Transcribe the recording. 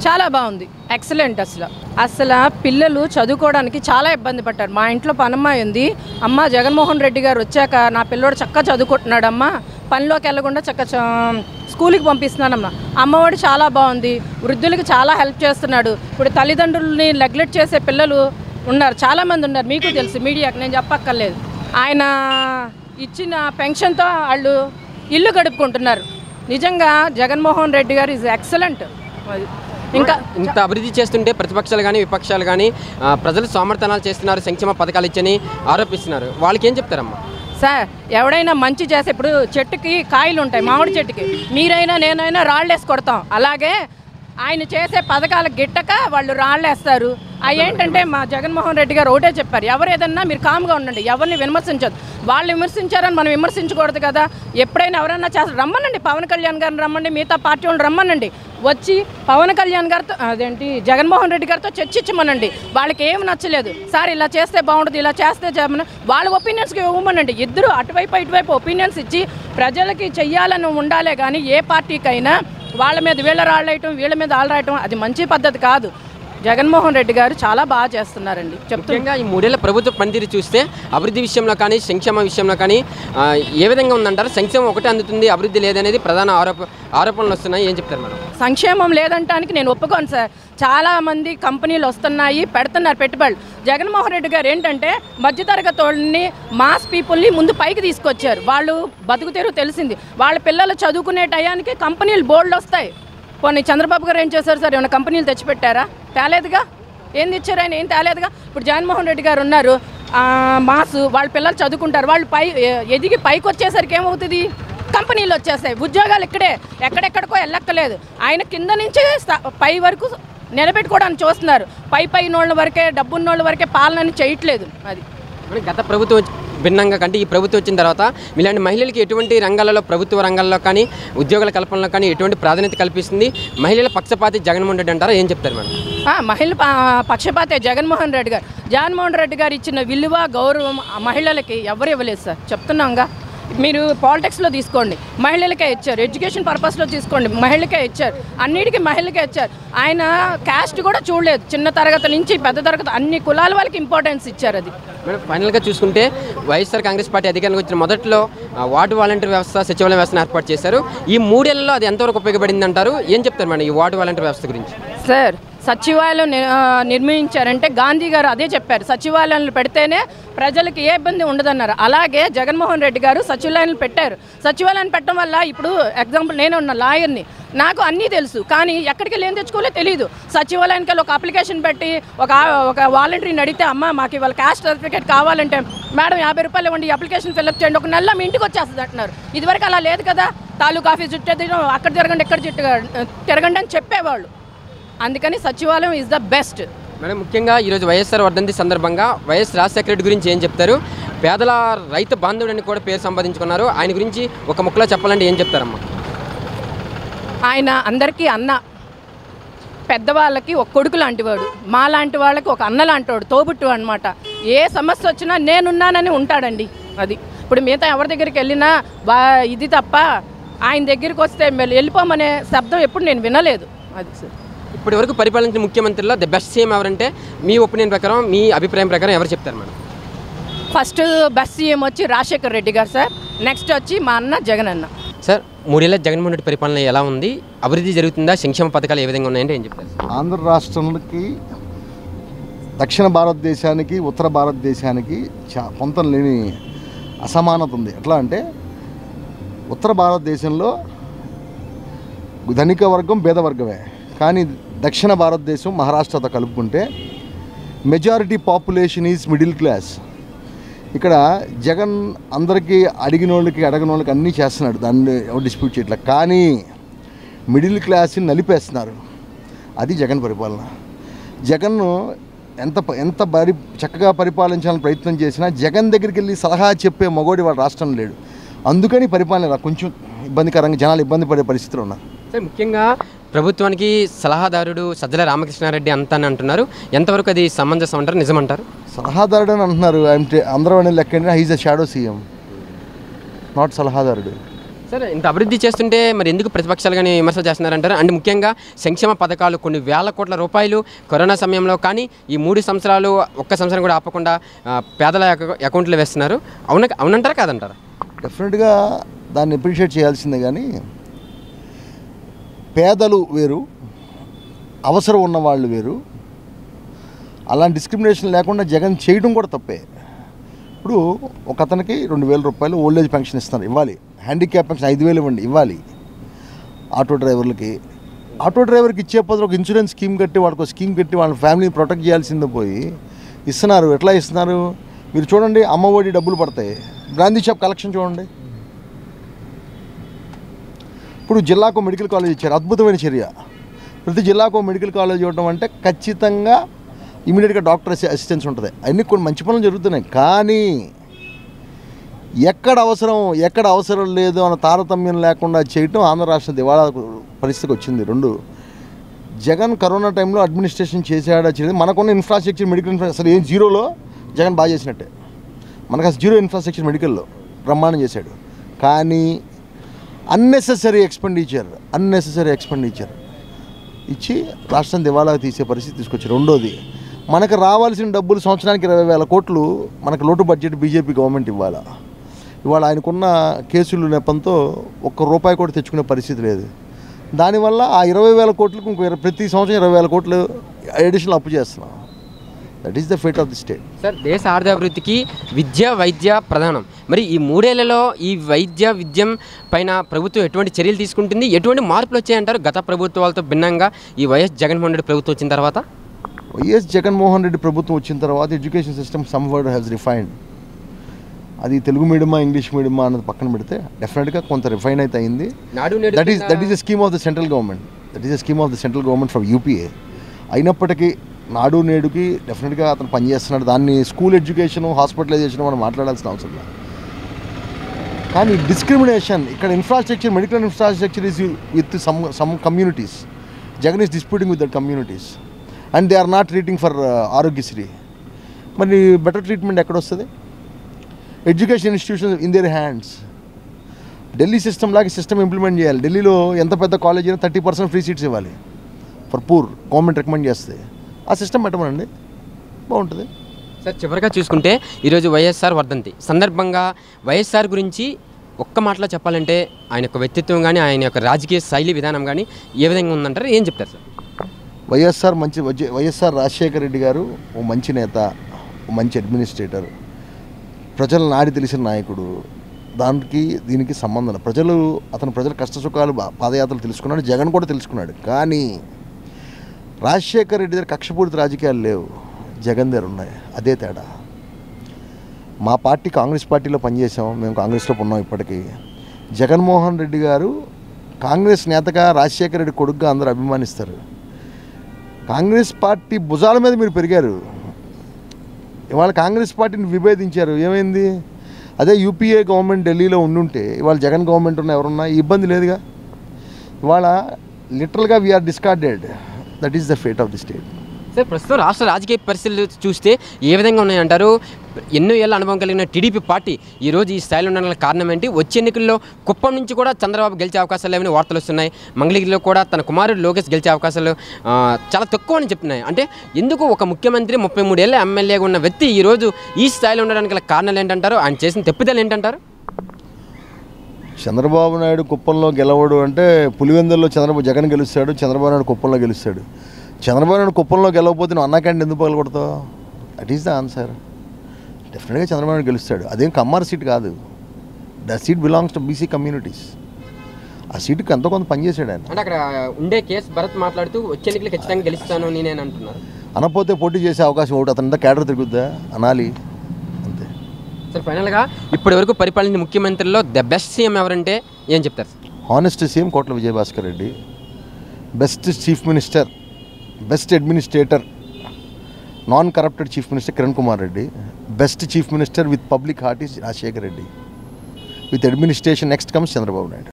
చాలా బాగుంది ఎక్సలెంట్ అసలు అసలు పిల్లలు చదువుకోవడానికి చాలా ఇబ్బంది పడ్డారు మా ఇంట్లో పనమ్మాయి ఉంది అమ్మ జగన్మోహన్ రెడ్డి గారు వచ్చాక నా పిల్లోడు చక్కగా చదువుకుంటున్నాడమ్మా పనిలోకి వెళ్ళకుండా చక్క స్కూల్కి పంపిస్తున్నానమ్మా అమ్మఒడి చాలా బాగుంది వృద్ధులకి చాలా హెల్ప్ చేస్తున్నాడు ఇప్పుడు తల్లిదండ్రులని నెగ్లెక్ట్ చేసే పిల్లలు ఉన్నారు చాలామంది ఉన్నారు మీకు తెలుసు మీడియాకి నేను చెప్పక్కర్లేదు ఆయన ఇచ్చిన పెన్షన్తో వాళ్ళు ఇల్లు గడుపుకుంటున్నారు నిజంగా జగన్మోహన్ రెడ్డి గారు ఈజ్ ఎక్సలెంట్ ఇంకా ఇంత అభివృద్ధి చేస్తుంటే ప్రతిపక్షాలు కానీ విపక్షాలు కానీ ఆ, ప్రజలు సోమర్థనాలు చేస్తున్నారు సంక్షేమ పథకాలు ఇచ్చని ఆరోపిస్తున్నారు వాళ్ళకి ఏం చెప్తారమ్మా సార్ ఎవడైనా మంచి చేస్తే ఇప్పుడు చెట్టుకి కాయలు ఉంటాయి మామిడి చెట్టుకి మీరైనా నేనైనా రాళ్ళేసి కొడతాం అలాగే ఆయన చేసే పథకాలు గిట్టక వాళ్ళు రాళ్ళేస్తారు అవి ఏంటంటే మా జగన్మోహన్ రెడ్డి గారు ఒకటే చెప్పారు ఎవరు ఏదన్నా మీరు కామ్గా ఉండండి ఎవరిని విమర్శించదు వాళ్ళు విమర్శించారని మనం విమర్శించకూడదు కదా ఎప్పుడైనా ఎవరైనా చేస్తారు రమ్మనండి పవన్ కళ్యాణ్ గారిని రమ్మండి మిగతా పార్టీ వాళ్ళు రమ్మనండి వచ్చి పవన్ కళ్యాణ్ గారితో అదేంటి జగన్మోహన్ రెడ్డి గారితో చర్చించమనండి వాళ్ళకి ఏం నచ్చలేదు సార్ ఇలా చేస్తే బాగుంటుంది ఇలా చేస్తే చెప్పమని వాళ్ళ ఒపీనియన్స్కి ఇవ్వమనండి ఇద్దరు అటువైపు ఇటువైపు ఒపీనియన్స్ ఇచ్చి ప్రజలకి చెయ్యాలని ఉండాలే కానీ ఏ పార్టీకైనా వాళ్ళ మీద వీళ్ళ రాళ్ళేయటం వీళ్ళ మీద ఆళ్ళు రాయటం అది మంచి పద్ధతి కాదు జగన్మోహన్ రెడ్డి గారు చాలా బాగా చేస్తున్నారండి చెప్తున్నా ముఖ్యంగా ఈ మూడేళ్ల ప్రభుత్వ పనితీరు చూస్తే అభివృద్ధి విషయంలో కానీ సంక్షేమ విషయంలో కానీ ఆ, ఏ విధంగా ఉందంటారు సంక్షేమం ఒకటే అందుతుంది అభివృద్ధి లేదనేది ప్రధాన ఆరోప ఆరోపణలు వస్తున్నాయి ఏం చెప్తారు మేడం సంక్షేమం లేదంటానికి నేను ఒప్పుకోను సార్ చాలా మంది కంపెనీలు వస్తున్నాయి పెడుతున్నారు పెట్టుబడులు జగన్మోహన్ రెడ్డి గారు ఏంటంటే మధ్యతరగతి వాళ్ళని మాస్ పీపుల్ని ముందు పైకి తీసుకొచ్చారు వాళ్ళు బతుకుతేరు తెలిసింది వాళ్ళ పిల్లలు చదువుకునే టయానికి కంపెనీలు బోర్డులు వస్తాయి పోనీ చంద్రబాబు గారు ఏం చేశారు సార్ ఏమైనా కంపెనీలు తెచ్చిపెట్టారా తేలేదుగా ఏం తెచ్చారు ఆయన ఏం తేలేదుగా ఇప్పుడు జగన్మోహన్ రెడ్డి గారు ఉన్నారు ఆ, మాసు వాళ్ళ పిల్లలు చదువుకుంటారు వాళ్ళు పై ఎ- ఎదిగి పైకి వచ్చేసరికి ఏమవుతుంది కంపెనీలు వచ్చేస్తాయి ఉద్యోగాలు ఇక్కడే ఎక్కడెక్కడికో వెళ్ళక్కలేదు ఆయన కింద నుంచే స్థా- పై వరకు నిలబెట్టుకోవడానికి చూస్తున్నారు పై పై నోళ్ళ వరకే డబ్బున్నోళ్ళ వరకే పాలనని చేయట్లేదు అది మరి గత ప్రభుత్వం వచ్చి- భిన్నంగా కంటే ఈ ప్రభుత్వం వచ్చిన తర్వాత ఇలాంటి మహిళలకి ఎటువంటి రంగాలలో ప్రభుత్వ రంగాల్లో కానీ ఉద్యోగాల కల్పనలో కానీ ఎటువంటి ప్రాధాన్యత కల్పిస్తుంది మహిళల పక్షపాతి జగన్మోహన్ రెడ్డి అంటారా ఏం చెప్తారు మేడం ఆ, మహిళ ప- పక్షపాతే జగన్మోహన్ రెడ్డి గారు జగన్మోహన్ రెడ్డి గారు ఇచ్చిన విలువ గౌరవం ఆ మహిళలకి ఎవరు ఇవ్వలేదు సార్ చెప్తున్నాంగా మీరు పాలిటిక్స్లో తీసుకోండి మహిళలకే ఇచ్చారు ఎడ్యుకేషన్ పర్పస్లో తీసుకోండి మహిళకే ఇచ్చారు అన్నిటికీ మహిళకే ఇచ్చారు ఆయన క్యాస్ట్ కూడా చూడలేదు చిన్న తరగతి నుంచి పెద్ద తరగతి అన్ని కులాల వాళ్ళకి ఇంపార్టెన్స్ ఇచ్చారు అది మేడం ఫైనల్గా చూసుకుంటే వైఎస్ఆర్ కాంగ్రెస్ పార్టీ అధికారంలోకి వచ్చిన మొదట్లో ఆ, వార్డు వాలంటీర్ వ్యవస్థ సచివాలయ వ్యవస్థను ఏర్పాటు చేశారు ఈ మూడేళ్లలో అది ఎంతవరకు ఉపయోగపడింది అంటారు ఏం చెప్తారు మేడం ఈ వార్డు వాలంటీర్ వ్యవస్థ గురించి సార్ సచివాలయం ని- ఆ, నిర్మించారంటే గాంధీ గారు అదే చెప్పారు సచివాలయాలు పెడితేనే ప్రజలకు ఏ ఇబ్బంది ఉండదన్నారు అలాగే జగన్మోహన్ రెడ్డి గారు సచివాలయాలు పెట్టారు సచివాలయం పెట్టడం వల్ల ఇప్పుడు ఎగ్జాంపుల్ నేను ఉన్న లాయర్ని నాకు అన్నీ తెలుసు కానీ ఎక్కడికి వెళ్ళి ఏం తెచ్చుకోలే తెలియదు సచివాలయానికి వెళ్ళి ఒక అప్లికేషన్ పెట్టి ఒక ఆ- ఒక వాలంటీర్ని అడిగితే అమ్మ మాకు ఇవాళ క్యాస్ట్ సర్టిఫికేట్ కావాలంటే మేడం యాభై రూపాయలు ఇవ్వండి అప్లికేషన్ ఫిల్అప్ చేయండి ఒక నెల మీ ఇంటికి వచ్చేస్తుంది అంటున్నారు ఇదివరకు అలా లేదు కదా తాలూకా ఆఫీస్ చుట్టూ అక్కడ తిరగండి ఇక్కడ చుట్టూ తిరగండి అని చెప్పేవాళ్ళు అందుకని సచివాలయం ఈజ్ ద బెస్ట్ మేడం ముఖ్యంగా ఈరోజు వైఎస్ఆర్ వర్ధంతి సందర్భంగా వైఎస్ రాజశేఖర రెడ్డి గురించి ఏం చెప్తారు పేదల రైతు బాంధవుడని కూడా పేరు సంపాదించుకున్నారు ఆయన గురించి ఒక ముక్కలో చెప్పాలంటే ఏం చెప్తారమ్మా ఆయన అందరికీ అన్న పెద్దవాళ్ళకి ఒక కొడుకు లాంటివాడు మా లాంటి వాళ్ళకి ఒక అన్న లాంటివాడు తోబుట్టు అనమాట ఏ సమస్య వచ్చినా నేనున్నానని ఉంటాడండి అది ఇప్పుడు మిగతా ఎవరి దగ్గరికి వెళ్ళినా బా ఇది తప్ప ఆయన దగ్గరికి వస్తే మెల్లి- వెళ్ళిపోమనే శబ్దం ఎప్పుడు నేను వినలేదు అది సార్ ఇప్పటి వరకు పరిపాలించిన ముఖ్యమంత్రిలో ది బెస్ట్ సీఎం ఎవరంటే మీ ఒపీనియన్ ప్రకారం మీ అభిప్రాయం ప్రకారం ఎవరు చెప్తారు మేడం ఫస్ట్ బస్ సీఎం వచ్చి రాజశేఖర్ రెడ్డి గారు సార్ నెక్స్ట్ వచ్చి మా అన్న జగన్ అన్న సార్ మూడేళ్ల జగన్మోహన్ రెడ్డి పరిపాలన ఎలా ఉంది అభివృద్ధి జరుగుతుందా సంక్షేమ పథకాలు ఏ విధంగా ఉన్నాయంటే ఏం చెప్తారు ఆంధ్ర రాష్ట్రానికి దక్షిణ భారతదేశానికి ఉత్తర భారతదేశానికి చా పొంతం లేని అసమానత ఉంది ఎట్లా అంటే ఉత్తర భారతదేశంలో ధనిక వర్గం పేద వర్గమే కానీ దక్షిణ భారతదేశం మహారాష్ట్రతో కలుపుకుంటే majority population is middle class ఇక్కడ జగన్ అందరికీ అడిగిన వాళ్ళకి అడగని వాళ్ళకి అన్నీ చేస్తున్నాడు దాన్ని ఎవరు డిస్ప్యూట్ చేయట్లేదు కానీ మిడిల్ క్లాస్ని నలిపేస్తున్నారు అది జగన్ పరిపాలన జగన్ ఎంత ప- ఎంత పరి చక్కగా పరిపాలించాలని ప్రయత్నం చేసినా జగన్ దగ్గరికి వెళ్ళి సలహా చెప్పే మగోడి వాళ్ళ రాష్ట్రం లేడు అందుకని పరిపాలన ఇలా కొంచెం ఇబ్బందికరంగా జనాలు ఇబ్బంది పడే పరిస్థితులు ఉన్నారు సార్ ముఖ్యంగా ప్రభుత్వానికి సలహాదారుడు సజ్జల రామకృష్ణారెడ్డి అంత అని అంటున్నారు ఎంతవరకు అది సమంజసం అంటారు నిజమంటారు సలహాదారుడు అని అంటున్నారు ఐఎమ్ అందరూ అనే లెక్క he's a shadow CM not సలహాదారుడు సరే ఇంత అభివృద్ధి చేస్తుంటే మరి ఎందుకు ప్రతిపక్షాలు కానీ విమర్శలు చేస్తున్నారంటారు అండ్ ముఖ్యంగా సంక్షేమ పథకాలు కొన్ని వేల కోట్ల రూపాయలు కరోనా సమయంలో కానీ ఈ మూడు సంవత్సరాలు ఒక్క సంవత్సరం కూడా ఆపకుండా ఆ, పేదల అకౌ- అకౌంట్లో వేస్తున్నారు అవున అవునంటారా కాదంటారా డెఫినెట్గా దాన్ని అప్రిషియేట్ చేయాల్సిందే కానీ పేదలు వేరు అవసరం ఉన్న వాళ్ళు వేరు అలాంటి డిస్క్రిమినేషన్ లేకుండా జగన్ చేయడం కూడా తప్పే ఇప్పుడు ఒక అతనికి రెండు వేల రూపాయలు ఓల్డ్ ఏజ్ పెన్షన్ ఇస్తున్నారు ఇవ్వాలి హ్యాండిక్యాప్ పెన్షన్ ఐదు వేలు ఇవ్వండి ఇవ్వాలి ఆటో డ్రైవర్లకి ఆటో డ్రైవర్కి ఇచ్చే పదులు ఒక ఇన్సూరెన్స్ స్కీమ్ కట్టి వాడికి ఒక స్కీమ్ కట్టి వాళ్ళ ఫ్యామిలీని ప్రొటెక్ట్ చేయాల్సిందే పోయి ఇస్తున్నారు ఎట్లా ఇస్తున్నారు మీరు చూడండి అమ్మఒడి డబ్బులు పడతాయి గాంధీ షాప్ కలెక్షన్ చూడండి ఇప్పుడు జిల్లాకు మెడికల్ కాలేజ్ ఇచ్చారు అద్భుతమైన చర్య ప్రతి జిల్లాకు మెడికల్ కాలేజ్ ఇవ్వడం అంటే ఖచ్చితంగా ఇమీడియట్గా డాక్టర్ అసి- అసిస్టెన్స్ ఉంటుంది అన్నీ కొన్ని మంచి పనులు జరుగుతున్నాయి కానీ ఎక్కడ అవసరం ఎక్కడ అవసరం లేదు అన్న తారతమ్యం లేకుండా చేయటం ఆంధ్ర రాష్ట్ర దివాళా పరిస్థితికి వచ్చింది రెండు జగన్ కరోనా టైంలో అడ్మినిస్ట్రేషన్ చేశాడా చేయలేదు మనకున్న ఇన్ఫ్రాస్ట్రక్చర్ మెడికల్ ఇన్ఫ్రాస్ట్రక్చర్ అసలు ఏం జీరోలో జగన్ బాగా చేసినట్టే మనకు అసలు జీరో ఇన్ఫ్రాస్ట్రక్చర్ మెడికల్లో బ్రహ్మాండం చేశాడు కానీ అన్నెసెసరీ ఎక్స్పెండిచర్ అన్నెసెసరీ ఎక్స్పెండిచర్ ఇచ్చి రాష్ట్రం దివాలా తీసే పరిస్థితి తీసుకొచ్చి రెండోది మనకు రావాల్సిన డబ్బులు సంవత్సరానికి ఇరవై వేల కోట్లు మనకు లోటు బడ్జెట్ బీజేపీ గవర్నమెంట్ ఇవ్వాలా ఇవాళ ఆయనకున్న కేసులు నెపంతో ఒక్క రూపాయి కూడా తెచ్చుకునే పరిస్థితి లేదు దానివల్ల ఆ ఇరవై వేల కోట్లకు ఇంకో ఇర- ప్రతి సంవత్సరం ఇరవై వేల కోట్లు అడిషనల్ అప్పు చేస్తున్నాం that is the fate of the state sir దేశ ఆర్థిక అభివృద్ధికి విద్య వైద్య ప్రధానం మరి ఈ మూడేళ్లలో ఈ వైద్య విద్యం పైన ప్రభుత్వం ఎటువంటి చర్యలు తీసుకుంటుంది ఎటువంటి మార్పులు వచ్చాయంటారు గత ప్రభుత్వాలతో భిన్నంగా ఈ వైఎస్ జగన్మోహన్ రెడ్డి ప్రభుత్వం వచ్చిన తర్వాత వైఎస్ జగన్మోహన్ రెడ్డి ప్రభుత్వం వచ్చిన తర్వాత education system somewhat has refined అది తెలుగు మీడియమా ఇంగ్లీష్ మీడియమా అన్నది పక్కన పెడితే డెఫినెట్గా కొంత రిఫైన్ అయితే అయింది నాడు నేడు that is that is the scheme of the central government that is the scheme of the central government from UPA అయినప్పటికీ నాడు నేడుకి డెఫినెట్గా అతను పనిచేస్తున్నాడు దాన్ని స్కూల్ ఎడ్యుకేషన్ హాస్పిటలైజేషన్ మనం మాట్లాడాల్సిన అవసరం లేదు కానీ డిస్క్రిమినేషన్ ఇక్కడ infrastructure medical infrastructure is with some some communities Jagan is disputing with that communities and they are not treating for Aarogyasri మరి బెటర్ ట్రీట్మెంట్ ఎక్కడ వస్తుంది education institution in their hands Delhi system లాగా సిస్టమ్ ఇంప్లిమెంట్ చేయాలి ఢిల్లీలో ఎంత పెద్ద కాలేజ్ అయినా థర్టీ పర్సెంట్ ఫ్రీ సీట్స్ ఇవ్వాలి ఫర్ పూర్ గవర్నమెంట్ రికమెండ్ చేస్తే ఆ సిస్టమ్ పెట్టమనండి బాగుంటుంది సార్ చివరిగా చూసుకుంటే ఈరోజు వైఎస్ఆర్ వర్ధంతి సందర్భంగా వైఎస్ఆర్ గురించి ఒక్క మాటలో చెప్పాలంటే ఆయన యొక్క వ్యక్తిత్వం కానీ ఆయన యొక్క రాజకీయ శైలి విధానం కానీ ఏ విధంగా ఉందంటారు ఏం చెప్తారు సార్ వైఎస్ఆర్ మంచి వై- వైఎస్ఆర్ రాజశేఖర రెడ్డి గారు ఓ మంచి నేత ఓ మంచి అడ్మినిస్ట్రేటర్ ప్రజల నాడి తెలిసిన నాయకుడు దానికి దీనికి సంబంధం లేదు. ప్రజలు అతను ప్రజల కష్ట సుఖాలు బా- పాదయాత్రలు తెలుసుకున్నాడు జగన్ కూడా తెలుసుకున్నాడు కానీ రాజశేఖర రెడ్డి దగ్గర కక్షపూరిత రాజకీయాలు లేవు జగన్ దగ్గర ఉన్నాయి అదే తేడా మా పార్టీ కాంగ్రెస్ పార్టీలో పనిచేసాం మేము కాంగ్రెస్లో ఉన్నాం ఇప్పటికీ జగన్మోహన్ రెడ్డి గారు కాంగ్రెస్ నేతగా రాజశేఖర రెడ్డి కొడుకుగా అందరూ అభిమానిస్తారు కాంగ్రెస్ పార్టీ భుజాల మీద మీరు పెరిగారు ఇవాళ కాంగ్రెస్ పార్టీని విభేదించారు ఏమైంది అదే యూపీఏ గవర్నమెంట్ ఢిల్లీలో ఉండుంటే ఇవాళ జగన్ గవర్నమెంట్ ఉన్న ఎవరున్నా ఈ ఇబ్బంది లేదుగా ఇవాళ లిటరల్గా we are discarded that is the fate of the state sir ప్రస్తుతం రాష్ట్ర రాజకీయ పరిస్థితులు చూస్తే ఏ విధంగా ఉన్నాయంటారు ఎన్నో ఏళ్ళ అనుభవం కలిగిన టీడీపీ పార్టీ ఈ రోజు ఈ స్థాయిలో ఉండడానికి కారణం ఏంటి వచ్చే ఎన్నికల్లో కుప్పం నుంచి కూడా చంద్రబాబు గెలిచే అవకాశాలు లేవని వార్తలు వస్తున్నాయి మంగళగిరిలో కూడా తన కుమారుడు లోకేష్ గెలిచే అవకాశాలు ఆ, చాలా తక్కువ అని చెప్తున్నాయి అంటే ఎందుకు ఒక ముఖ్యమంత్రి ముప్పై మూడేళ్ళ ఎమ్మెల్యేగా ఉన్న వ్యక్తి ఈ రోజు ఈ స్థాయిలో ఉండడానికి గల కారణాలు ఏంటంటారు ఆయన చేసిన తప్పిదాలు ఏంటంటారు చంద్రబాబు నాయుడు కుప్పంలో గెలవడు అంటే పులివెందుల్లో చంద్రబాబు జగన్ గెలుస్తాడు చంద్రబాబు నాయుడు కుప్పంలో గెలుస్తాడు చంద్రబాబు నాయుడు కుప్పంలో గెలవకపోతే నువ్వు అన్నా క్యాంటీన్ ఎందుకు పగలగొడతావు దట్ ఈస్ ద ఆన్సర్ డెఫినెట్గా చంద్రబాబు నాయుడు గెలుస్తాడు అదేం కమ్మార్ సీట్ కాదు the seat belongs to BC communities ఆ సీటుకి ఎంతో కొంత పనిచేశాడు ఆయన అంటే అక్కడ ఉండే కేసు భరత్ మాట్లాడుతూ వచ్చే ఎన్నికలు ఖచ్చితంగా గెలుస్తాను నేనే అంటున్నారు అనపోతే పోటీ చేసే అవకాశం ఒకటి అతనింత క్యాడర్ తిరుగుద్దా అనాలి అంతే సార్ ఫైనల్గా ఇప్పటి వరకు పరిపాలించిన ముఖ్యమంత్రిలో ద బెస్ట్ సీఎం ఎవరంటే ఏం చెప్తారు sir honest CM Kotla Vijayabhaskar Reddy best chief minister best administrator non corrupted chief minister Kiran Kumar Reddy best chief minister with public heart is Rajasekhar Reddy with administration next comes Chandrababu Naidu